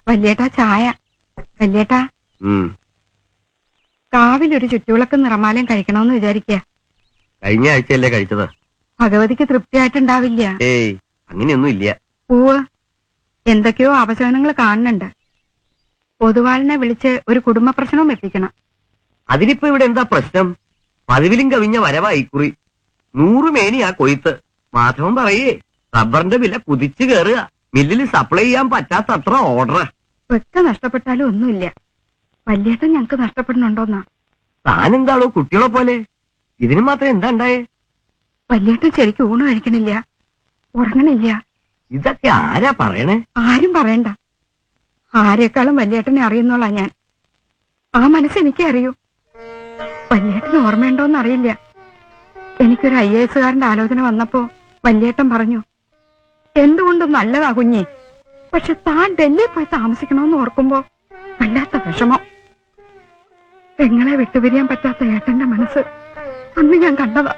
വല്യേട്ടാ ചായ വല്യേട്ടാ ഉം. കാവിലൊരു ചുറ്റുവിളക്ക് നിറമാലയും കഴിക്കണമെന്ന് വിചാരിക്കുക കഴിഞ്ഞ ആഴ്ചയല്ലേ കഴിച്ചത് ഭഗവതിക്ക് തൃപ്തിയായിട്ടുണ്ടാവില്ല ഏയ് അങ്ങനെയൊന്നും ഇല്ല പൂവ് എന്തൊക്കെയോ അപശകനങ്ങൾ കാണുന്നുണ്ട് പൊതുവാളിനെ വിളിച്ച് ഒരു കുടുംബ പ്രശ്നവും എത്തിക്കണം അതിനിപ്പോ ഇവിടെ എന്താ പ്രശ്നം പതിവിലും കവിഞ്ഞ വരവായി കുറി നൂറ് മേനിയാ കൊയ്ത്ത് മാധവൻ പറയേ റബ്ബറിന്റെ വില കുതിച്ചു കയറുക മില്ലിൽ സപ്ലൈ ചെയ്യാൻ പറ്റാത്തത്ര ഓർഡർ ഒക്കെ നഷ്ടപ്പെട്ടാലും ഒന്നുമില്ല വല്യേട്ടൻ ഞങ്ങക്ക് നഷ്ടപ്പെടുന്നുണ്ടോന്നാ താനെന്താണോ കുട്ടികളെ പോലെ ഇതിന് മാത്രം എന്താ ഉണ്ടായേ വല്യേട്ടൻ ശരിക്കും ഊണ് കഴിക്കണില്ല ഉറങ്ങണില്ല ഇതൊക്കെ ആരാ പറയണേ ആരും പറയണ്ട ആരെക്കാളും വല്യേട്ടനെ അറിയുന്നോളാ ഞാൻ ആ മനസ്സ് എനിക്ക് അറിയൂ വല്യേട്ടന് ഓർമ്മയുണ്ടോന്ന് അറിയില്ല എനിക്കൊരു ഐ എ എസുകാരന്റെ ആലോചന വന്നപ്പോ വല്യേട്ടൻ പറഞ്ഞു എന്തുകൊണ്ടും നല്ലതാ കുഞ്ഞി പക്ഷെ താൻ ഡൽഹിയിൽ പോയി താമസിക്കണമെന്ന് ഓർക്കുമ്പോ വല്ലാത്ത വിഷമം പെങ്ങളെ വിട്ടുപിരിയാൻ പറ്റാത്ത ഏട്ടന്റെ മനസ്സ് അന്ന് ഞാൻ കണ്ടതാ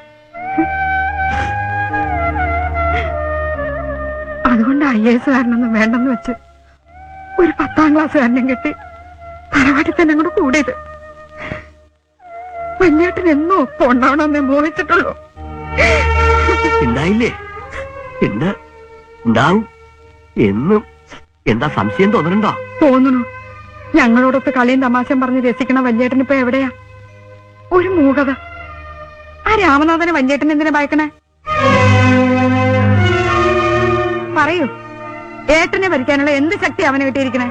അതുകൊണ്ട് ഐ എ എസുകാരനൊന്നും വേണ്ടെന്ന് വെച്ച് ഒരു പത്താം ക്ലാസ്സുകാരനെ കെട്ടി തറവാട്ടിൽ തന്നെ കൂടെ കൂടിയത് വല്യേട്ടൻ എന്നും ഒപ്പം ഉണ്ടാവണമെന്നേ മോഹിച്ചിട്ടുള്ളൂ ഉണ്ടായില്ലേ ഉണ്ട് ഉണ്ടാവും എന്നും എന്താ സംശയം തോന്നുന്നുണ്ടോ തോന്നുന്നു ഞങ്ങളോടൊത്ത് കളിയും തമാശയും പറഞ്ഞ് രസിക്കണ വല്യേട്ടൻ ഇപ്പൊ എവിടെയാ ഒരു മൂകത ആ രാമനാഥനെ വല്യേട്ടൻ എന്തിനാ ഭയക്കണേ പറയൂ ഏട്ടനെ ഭരിക്കാനുള്ള എന്ത് ശക്തി അവന് കിട്ടിയിരിക്കണേ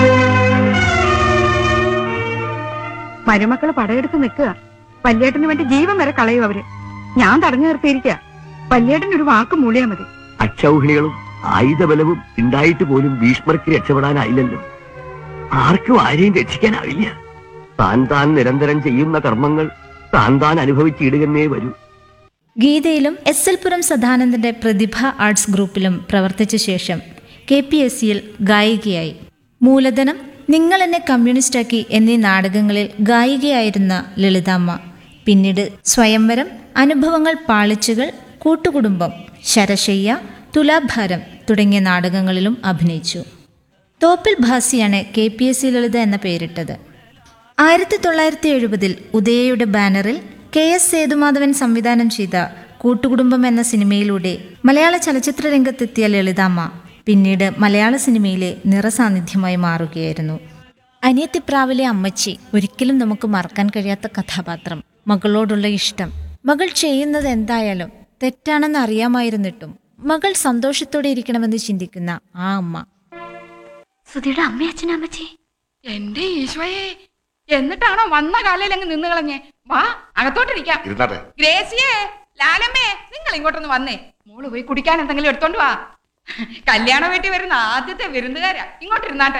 മരുമക്കള് പടയെടുത്ത് നിൽക്കുക വല്യേട്ടന് വേണ്ടി ജീവൻ വരെ കളയും അവര് ഞാൻ തടഞ്ഞു നിർത്തിയിരിക്കുക വല്യേട്ടൻ ഒരു വാക്ക് മൂളിയാ മതി അക്ഷൗഹിണികളും ആയുധബലവും ഉണ്ടായിട്ട് പോലും ഭീഷ്മർക്ക് രക്ഷപ്പെടാനായില്ലല്ലോ ആർക്കും ആരെയും രക്ഷിക്കാനാവില്ല താൻ താൻ നിരന്തരം ചെയ്യുന്ന കർമ്മങ്ങൾ താൻ താൻ അനുഭവിച്ചിടുകന്നേ വരൂ ഗീതയിലും എസ് എൽ പുരം സദാനന്ദന്റെ പ്രതിഭ ആർട്സ് ഗ്രൂപ്പിലും പ്രവർത്തിച്ച ശേഷം കെ പി എസ് സിയിൽ ഗായികയായി മൂലധനം നിങ്ങൾ എന്നെ കമ്മ്യൂണിസ്റ്റാക്കി എന്നീ നാടകങ്ങളിൽ ഗായികയായിരുന്ന ലളിതാമ്മ പിന്നീട് സ്വയംവരം അനുഭവങ്ങൾ പാളിച്ചുകൾ കൂട്ടുകുടുംബം ശരശയ്യ തുലാഭാരം തുടങ്ങിയ നാടകങ്ങളിലും അഭിനയിച്ചു തോപ്പിൽ ഭാസിയാണ് K P S C Lalitha എന്ന പേരിട്ടത് ആയിരത്തി തൊള്ളായിരത്തി എഴുപതിൽ ഉദയയുടെ ബാനറിൽ കെ എസ് സേതുമാധവൻ സംവിധാനം ചെയ്ത കൂട്ടുകുടുംബം എന്ന സിനിമയിലൂടെ മലയാള ചലച്ചിത്ര രംഗത്തെത്തിയ ലളിതാമ്മ പിന്നീട് മലയാള സിനിമയിലെ നിറസാന്നിധ്യമായി മാറുകയായിരുന്നു അനിയത്തിപ്രാവിലെ അമ്മച്ചി ഒരിക്കലും നമുക്ക് മറക്കാൻ കഴിയാത്ത കഥാപാത്രം മകളോടുള്ള ഇഷ്ടം മകൾ ചെയ്യുന്നത് എന്തായാലും തെറ്റാണെന്ന് അറിയാമായിരുന്നിട്ടും മകൾ സന്തോഷത്തോടെ ഇരിക്കണമെന്ന് ചിന്തിക്കുന്ന ആ അമ്മ സുധിയുടെ അമ്മയച്ഛനും അമ്മച്ചി എന്റെ ഈശോയെ എന്നിട്ടാണോ വന്ന കാലയിൽ അങ്ങ് നിന്ന് കളഞ്ഞേ വാ അകത്തോട്ടിരിക്കാം ഇരുന്നാട്ടെ ഗ്രേസിയേ ലാലമ്മേ നിങ്ങൾ ഇങ്ങോട്ടൊന്ന് വന്നേ മോള് പോയി കുടിക്കാൻ എന്തെങ്കിലും എടുത്തോണ്ട് വാ കല്യാണ വീട്ടിൽ വരുന്ന ആദ്യത്തെ വിരുന്നുകാരാ ഇങ്ങോട്ട് ഇരുന്നാട്ടെ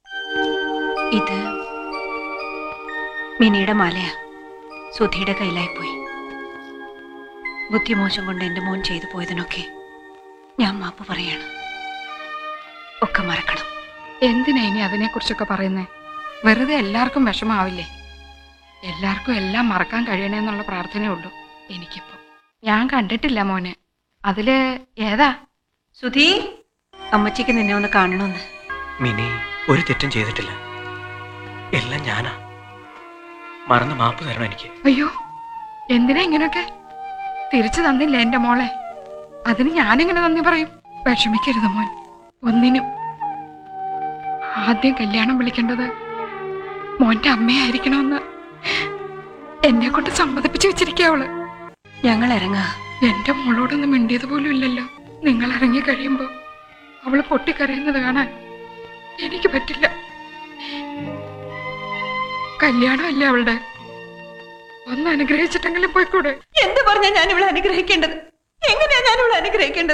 ഇത് മിനിയുടെ മാലയാ സുധിയുടെ കയ്യിലായി പോയി ബുദ്ധിമോശം കൊണ്ട് എന്റെ മോൻ ചെയ്തു പോയതിനൊക്കെ ഞാൻ മാപ്പ് പറയാണ് ഒക്കെ മറക്കണം എന്തിനാ ഇനി അതിനെ കുറിച്ചൊക്കെ പറയുന്നേ വെറുതെ എല്ലാവർക്കും വിഷമാവില്ലേ എല്ലാവർക്കും എല്ലാം മറക്കാൻ കഴിയണേന്നുള്ള പ്രാർത്ഥനയേ ഉള്ളൂ എനിക്കിപ്പോ ഞാൻ കണ്ടിട്ടില്ല മോനെ അതില് ഏതാ സുധി അമ്മച്ചിക്ക് നിന്നെ ഒന്ന് കാണണമെന്ന് മിനി ഒരു തെറ്റും ചെയ്തിട്ടില്ല എല്ലാം ഞാനാ മറന്ന് മാപ്പ് തരണം എനിക്ക് അയ്യോ എന്തിനാ ഇങ്ങനൊക്കെ തിരിച്ചു തന്നില്ല എന്റെ മോളെ അതിന് ഞാനെങ്ങനെ നന്ദി പറയും വിഷമിക്കരുത് മോൻ ഒന്നിനും ആദ്യം കല്യാണം വിളിക്കേണ്ടത് മോന്റെ അമ്മയായിരിക്കണമെന്ന് എന്നെ കൊണ്ട് സമ്മതിപ്പിച്ചു വെച്ചിരിക്കുക അവള് ഞങ്ങൾ ഇറങ്ങാ എന്റെ മോളോടൊന്നും മിണ്ടിയത് പോലും ഇല്ലല്ലോ നിങ്ങൾ ഇറങ്ങി കഴിയുമ്പോ അവള് പൊട്ടിക്കരയുന്നത് കാണാൻ എനിക്ക് പറ്റില്ല കല്യാണമല്ലേ അവളുടെ ഒന്ന് അനുഗ്രഹിച്ചിട്ടെങ്കിലും പോയിക്കൂടെ എന്ത് പറഞ്ഞാ ഞാൻ ഇവിടെ അനുഗ്രഹിക്കേണ്ടത് എങ്ങനെയാ ഞാൻ ഇവിടെ അനുഗ്രഹിക്കേണ്ടത്